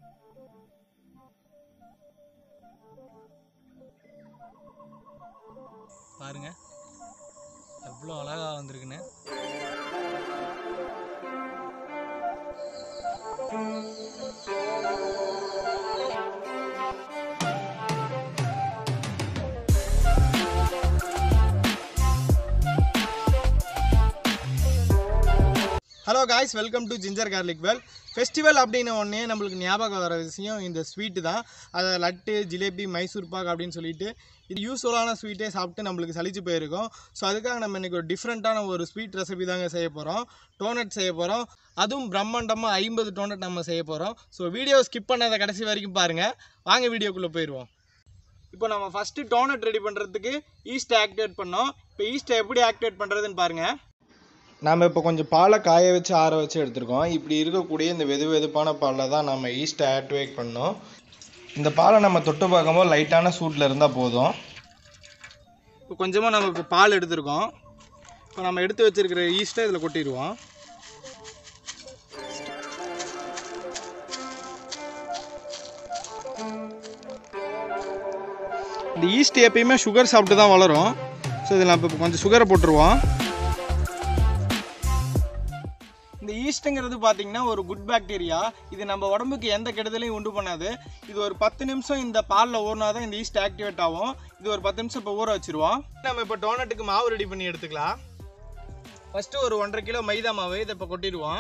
பாருங்க எவ்வளோ அழகா வந்திருக்குன்னு hello guys welcome to ginger garlic well festival அப்படின்ன உடனே நம்மளுக்கு ஞாபகம் வர விஷயம் இந்த ஸ்வீட்டு தான் அதை லட்டு ஜிலேபி மைசூர் பாக் அப்படின்னு சொல்லிட்டு இது யூஸ்ஃபுல்லான ஸ்வீட்டே சாப்பிட்டு நம்மளுக்கு சலிச்சு போயிருக்கோம் ஸோ அதுக்காக நம்ம இன்றைக்கி ஒரு டிஃப்ரெண்ட்டான ஒரு ஸ்வீட் ரெசிபி தாங்க செய்ய போகிறோம் டோனட் செய்ய போகிறோம் அதுவும் பிரம்மாண்டமாக ஐம்பது டோனட் நம்ம செய்ய போகிறோம் ஸோ வீடியோ ஸ்கிப் பண்ணாத கடைசி வரைக்கும் பாருங்கள் வாங்க வீடியோக்குள்ளே போயிடுவோம் இப்போ நம்ம ஃபஸ்ட்டு டோனட் ரெடி பண்ணுறதுக்கு ஈஸ்ட்டை ஆக்டிவேட் பண்ணோம் இப்போ ஈஸ்ட்டை எப்படி ஆக்டிவேட் பண்ணுறதுன்னு பாருங்கள் நாம் இப்போ கொஞ்சம் பாலை காய வச்சு ஆற வச்சு எடுத்துருக்கோம் இப்படி இருக்கக்கூடிய இந்த வெது வெதுப்பான பாலில் தான் நம்ம ஈஸ்ட்டை ஆக்டிவேட் பண்ணோம் இந்த பாலை நம்ம தொட்டு பார்க்கும்போது லைட்டான சூட்டில் இருந்தால் போதும் இப்போ கொஞ்சமாக நம்ம இப்போ பால் எடுத்திருக்கோம் இப்போ நம்ம எடுத்து வச்சிருக்கிற ஈஸ்ட்டை இதில் கொட்டிடுவோம் இந்த ஈஸ்ட் எப்பயுமே சுகர் சாப்பிட்டு தான் வளரும் ஸோ இதில் நம்ம இப்போ கொஞ்சம் சுகரை போட்டுருவோம் இந்த ஈஸ்ட்டுங்கிறது பார்த்தீங்கன்னா ஒரு குட் பாக்டீரியா இது நம்ம உடம்புக்கு எந்த கெடுதலையும் உண்டு பண்ணாது இது ஒரு பத்து நிமிஷம் இந்த பாலில் ஊறினா தான் இந்த ஈஸ்ட் ஆக்டிவேட் ஆகும் இது ஒரு பத்து நிமிஷம் இப்போ ஊற வச்சிருவோம் நம்ம இப்போ டோனட்டுக்கு மாவு ரெடி பண்ணி எடுத்துக்கலாம் ஃபஸ்ட்டு ஒரு ஒன்றரை கிலோ மைதா மாவு இதை இப்போ கொட்டிடுவோம்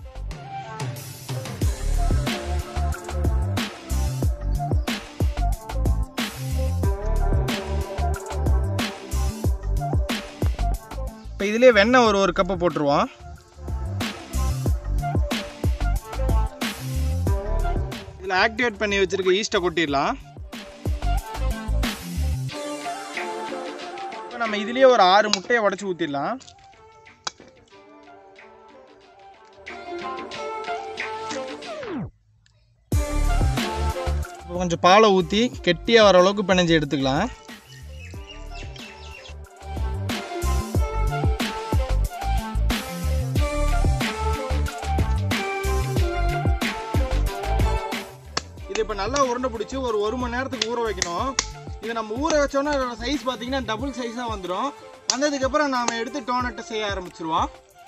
இப்போ இதுலேயே வெண்ணெய் ஒரு ஒரு கப்பை போட்டுருவோம் இதில் ஆக்டிவேட் பண்ணி வச்சிருக்க ஈஸ்ட்டை கொட்டிடலாம் இப்போ நம்ம இதுலேயே ஒரு ஆறு முட்டையை உடச்சி ஊற்றிடலாம் இப்போ கொஞ்சம் பாலை ஊற்றி கெட்டியாக வர அளவுக்கு பிணைஞ்சு எடுத்துக்கலாம் இது இப்போ நல்லா உருண்டை பிடிச்சி ஒரு ஒரு மணி நேரத்துக்கு ஊற வைக்கணும் இது நம்ம ஊற வச்சோன்னா அதோட சைஸ் பார்த்தீங்கன்னா டபுள் சைஸாக வந்துடும் வந்ததுக்கப்புறம் நாம் எடுத்து டோனட்டை செய்ய ஆரம்பிச்சிருவோம்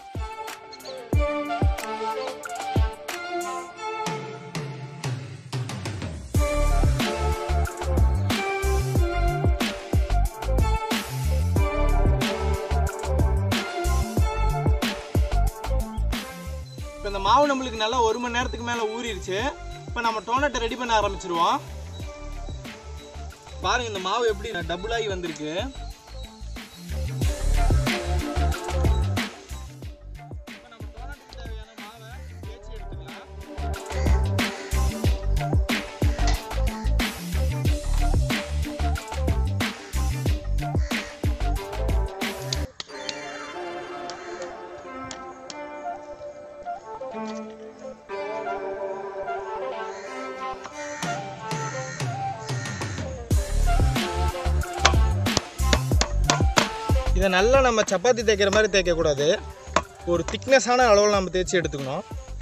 இப்போ இந்த மாவு நம்மளுக்கு நல்லா ஒரு மணி நேரத்துக்கு மேலே ஊறிடுச்சு இப்போ நம்ம டோனட்டை ரெடி பண்ண ஆரம்பிச்சிருவோம் பாருங்க இந்த மாவு எப்படி டபுள் ஆகி வந்திருக்கு இப்போ நம்ம டோனட்டுக்கு தேவையான மாவை தேய்ச்சி எடுத்துக்கலாம் இதை நல்லா நம்ம சப்பாத்தி தேய்க்கிற மாதிரி தேய்க்கக்கூடாது ஒரு திக்னஸான அளவில் நம்ம தேய்ச்சி எடுத்துக்கணும்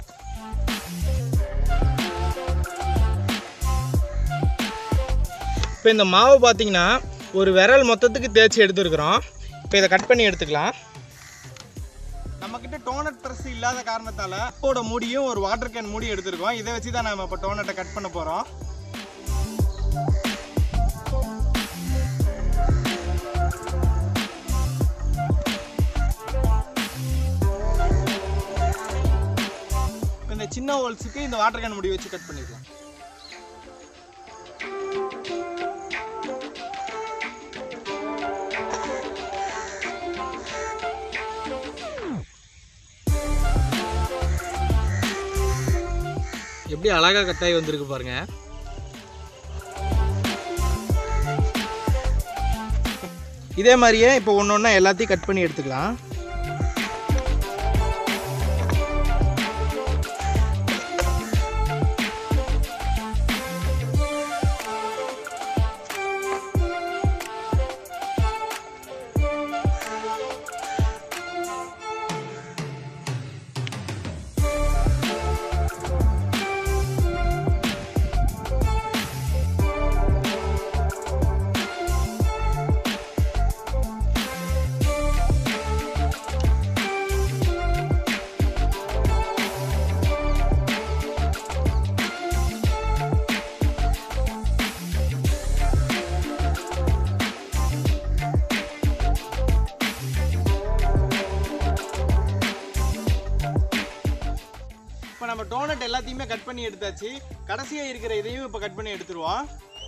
இப்போ இந்த மாவு பார்த்தீங்கன்னா ஒரு விரல் மொத்தத்துக்கு தேய்ச்சி எடுத்துருக்குறோம் இப்போ இதை கட் பண்ணி எடுத்துக்கலாம் நம்மக்கிட்ட டோனட் ப்ரெஸ் இல்லாத காரணத்தால் அப்போட மூடியும் ஒரு வாட்டர் கேன் மூடி எடுத்திருக்கோம் இதை வச்சு தான் நம்ம இப்போ டோனட்டை கட் பண்ண போகிறோம் இந்த சின்ன ஹோல்ஸுக்கு இந்த வாட்டர் கேன் முடி வச்சு கட் பண்ணிக்கலாம் எப்படி அழகா கட்டாயி வந்திருக்கு பாருங்க இதே மாதிரியே இப்போ ஒன்று ஒன்றா எல்லாத்தையும் கட் பண்ணி எடுத்துக்கலாம் எல்லாத்தையுமே கட் பண்ணி எடுத்தாச்சு கடைசியாக இருக்கிற இதையும் இப்போ கட் பண்ணி எடுத்துருவோம்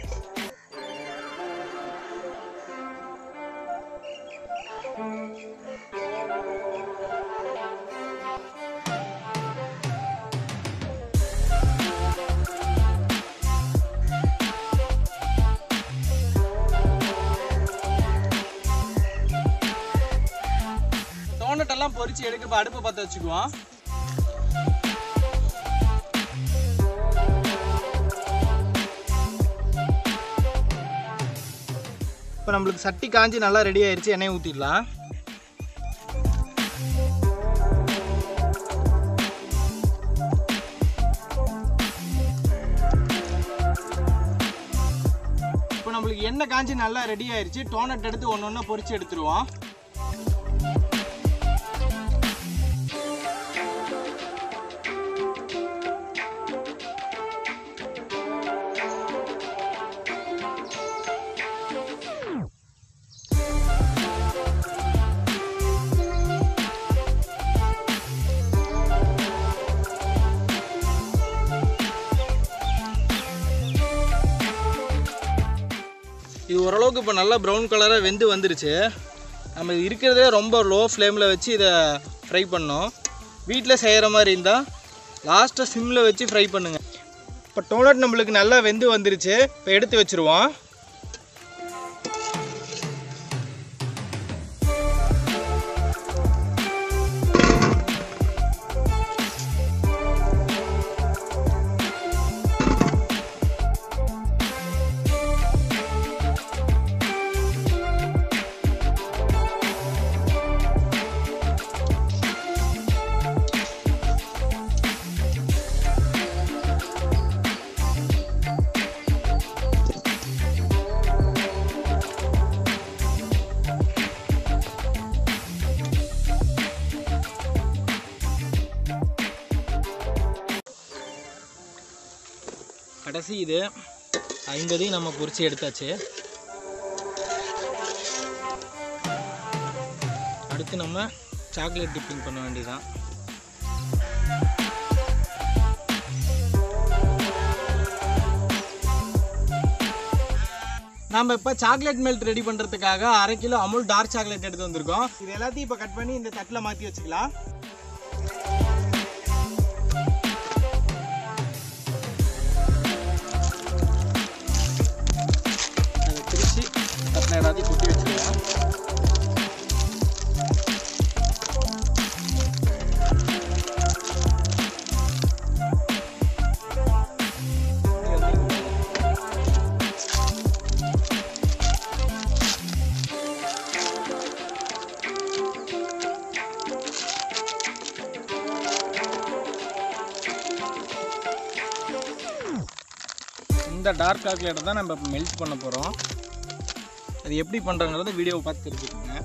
டோனட்டெல்லாம் பொரிச்சு எடுக்க இப்போ அடுப்பு பற்ற வச்சுக்குவோம் இப்போ நம்மளுக்கு சட்டி காஞ்சி நல்லா ரெடி ஆயிருச்சு எண்ணெய் ஊற்றிடலாம் இப்போ நம்மளுக்கு எண்ணெய் காஞ்சி நல்லா ரெடி ஆயிருச்சு டோனட் எடுத்து ஒன்று ஒன்றா பொரிச்சு எடுத்துருவோம் இது ஓரளவுக்கு இப்போ நல்லா ப்ரௌன் கலராக வெந்து வந்துருச்சு நம்ம இது இருக்கிறதே ரொம்ப லோ ஃப்ளேமில் வச்சு இதை ஃப்ரை பண்ணோம் வீட்டில் செய்கிற மாதிரி இருந்தால் லாஸ்ட்டாக சிம்மில் வச்சு ஃப்ரை பண்ணுங்கள் இப்போ டோனட் நம்மளுக்கு நல்லா வெந்து வந்துருச்சு இப்போ எடுத்து வச்சுருவோம் கடைசி இது ஐம்பதையும் நம்ம பொரிச்சு எடுத்தாச்சு அடுத்து நம்ம சாக்லேட் டிப்பிங் பண்ண வேண்டியதான் நம்ம இப்போ சாக்லேட் மெல்ட் ரெடி பண்ணுறதுக்காக அரை கிலோ அமுல் டார்க் சாக்லேட் எடுத்து வந்திருக்கோம் இது எல்லாத்தையும் இப்போ கட் பண்ணி இந்த தட்டில் மாற்றி வச்சுக்கலாம் அதை பிரித்து தட்டில் எல்லாத்தையும் கொட்டி வச்சுக்கலாம் இந்த டார்க் சாக்லேட்டை தான் நம்ம இப்போ மெல்ட் பண்ண போகிறோம் அது எப்படி பண்ணுறங்கிறத வீடியோவை பார்த்து தெரிஞ்சுக்கோங்க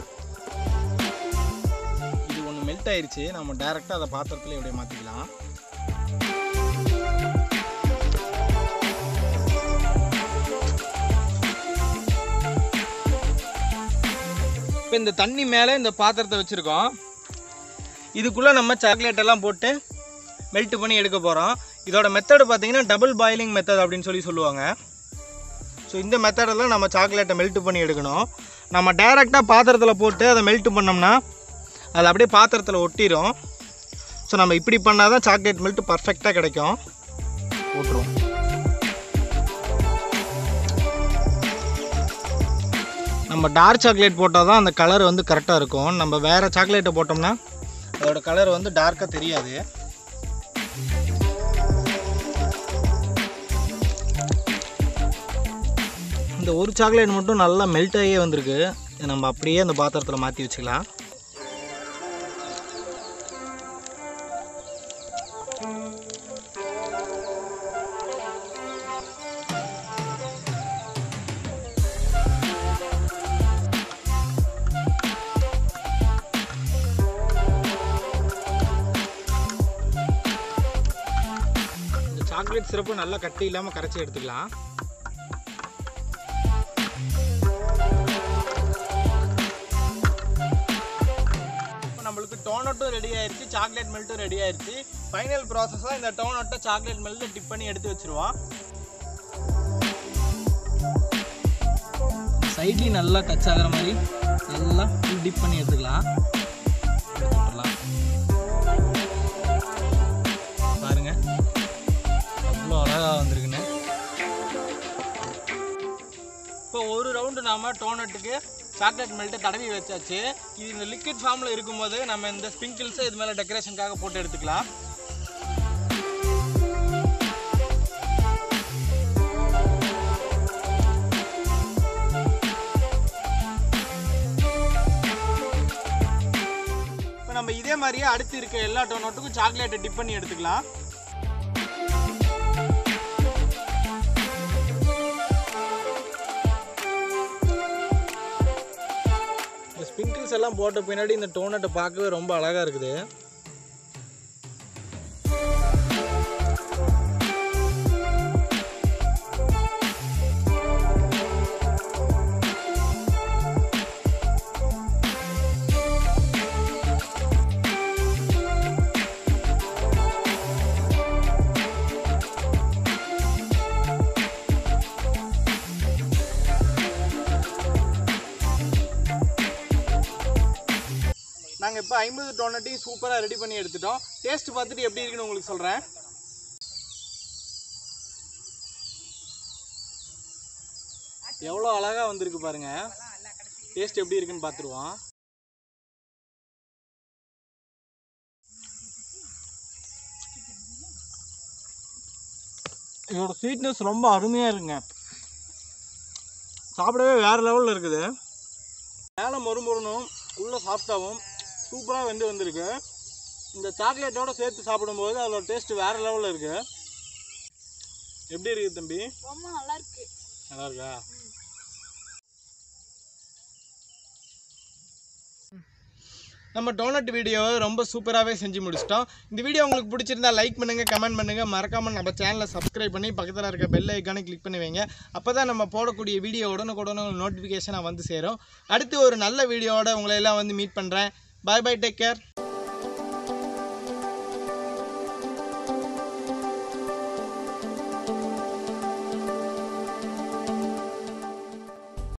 இது ஒன்று மெல்ட் ஆயிருச்சு நம்ம டேரெக்டாக அதை பாத்திரத்துல இப்படியே மாற்றிக்கலாம் இப்போ இந்த தண்ணி மேலே இந்த பாத்திரத்தை வச்சுருக்கோம் இதுக்குள்ளே நம்ம சாக்லேட் எல்லாம் போட்டு மெல்ட் பண்ணி எடுக்க போகிறோம் இதோட மெத்தடு பார்த்தீங்கன்னா டபுள் பாயிலிங் மெத்தட் அப்படின்னு சொல்லி சொல்லுவாங்க ஸோ இந்த மெத்தடில் நம்ம சாக்லேட்டை மெல்ட் பண்ணி எடுக்கணும் நம்ம டைரெக்டாக பாத்திரத்தில் போட்டு அதை மெல்ட் பண்ணோம்னா அது அப்படியே பாத்திரத்தில் ஒட்டிடும் ஸோ நம்ம இப்படி பண்ணால் தான் சாக்லேட் மெல்ட் பர்ஃபெக்டாக கிடைக்கும் போட்டுரும் நம்ம டார்க் சாக்லேட் போட்டால் தான் அந்த கலர் வந்து கரெக்டாக இருக்கும் நம்ம வேறு சாக்லேட்டை போட்டோம்னா அதோட கலர் வந்து டார்க்காக தெரியாது இந்த ஒரு சாக்லேட் மட்டும் நல்லா மெல்ட் ஆகியே வந்திருக்கு இதை நம்ம அப்படியே அந்த பாத்திரத்தில் மாற்றி வச்சுக்கலாம் இந்த சாக்லேட் சிறப்பு நல்லா கட்டி இல்லாமல் கரைச்சி எடுத்துக்கலாம் இப்போ நம்மளுக்கு டோனட்டும் ரெடி ஆயிருச்சு சாக்லேட் மெல்ட்டும் ரெடி ஆயிருச்சு ஃபைனல் ப்ராசஸாக இந்த டோனட்டை சாக்லேட் மெல்ட்டில் டிப் பண்ணி எடுத்து வச்சிருவோம் சைட்லேயும் நல்லா டச் ஆகிற மாதிரி நல்லா ஃபுல் டிப் பண்ணி எடுத்துக்கலாம் எடுத்துக்கலாம் பாருங்க அவ்வளோ அழகாக வந்திருக்குன்னு இப்போ ஒரு ரவுண்டு நாம டோனட்டுக்கு சாக்லேட் மெல்ட்டை தடவி வச்சாச்சு இது இந்த லிக்விட் ஃபார்மில் இருக்கும்போது நம்ம இந்த ஸ்ப்ரிங்கிள்ஸை இது மேலே டெக்கரேஷனுக்காக போட்டு எடுத்துக்கலாம் இப்போ நம்ம இதே மாதிரியே அடுத்து இருக்க எல்லா டோனட்டுக்கும் சாக்லேட்டை டிப் பண்ணி எடுத்துக்கலாம் இந்த ஸ்ப்ரிங்கிள்ஸ் எல்லாம் போட்ட பின்னாடி இந்த டோனட்டை பார்க்கவே ரொம்ப அழகாக இருக்குது நாங்கள் இப்போ ஐம்பது டோனட்டையும் சூப்பராக ரெடி பண்ணி எடுத்துட்டோம் டேஸ்ட் பார்த்துட்டு எப்படி இருக்குன்னு உங்களுக்கு சொல்கிறேன் எவ்வளோ அழகாக வந்திருக்கு பாருங்க டேஸ்ட் எப்படி இருக்குன்னு பார்த்துருவோம் இதோட ஸ்வீட்னஸ் ரொம்ப அருமையாக இருக்குங்க சாப்பிடவே வேறு லெவலில் இருக்குது மேலே மொறுமொறுனும் உள்ளே சாஃப்டாகவும் சூப்பராக வெந்து வந்திருக்கு இந்த சாக்லேட்டோட சேர்த்து சாப்பிடும்போது அதோட டேஸ்ட் வேறு லெவலில் இருக்கு எப்படி இருக்குது தம்பி ரொம்ப நல்லா இருக்கு நல்லா இருக்கா நம்ம டோனட் வீடியோவை ரொம்ப சூப்பராகவே செஞ்சு முடிச்சிட்டோம் இந்த வீடியோ உங்களுக்கு பிடிச்சிருந்தா லைக் பண்ணுங்கள் கமெண்ட் பண்ணுங்கள் மறக்காமல் நம்ம சேனலை சப்ஸ்கிரைப் பண்ணி பக்கத்தில் இருக்க பெல் ஐக்கானை கிளிக் பண்ணி வைங்க அப்போ தான் நம்ம போடக்கூடிய வீடியோ உடனுக்குடனே நோட்டிஃபிகேஷனாக வந்து சேரும் அடுத்து ஒரு நல்ல வீடியோவோட உங்களை எல்லாம் வந்து மீட் பண்ணுறேன் பாய் பை டேக் கேர்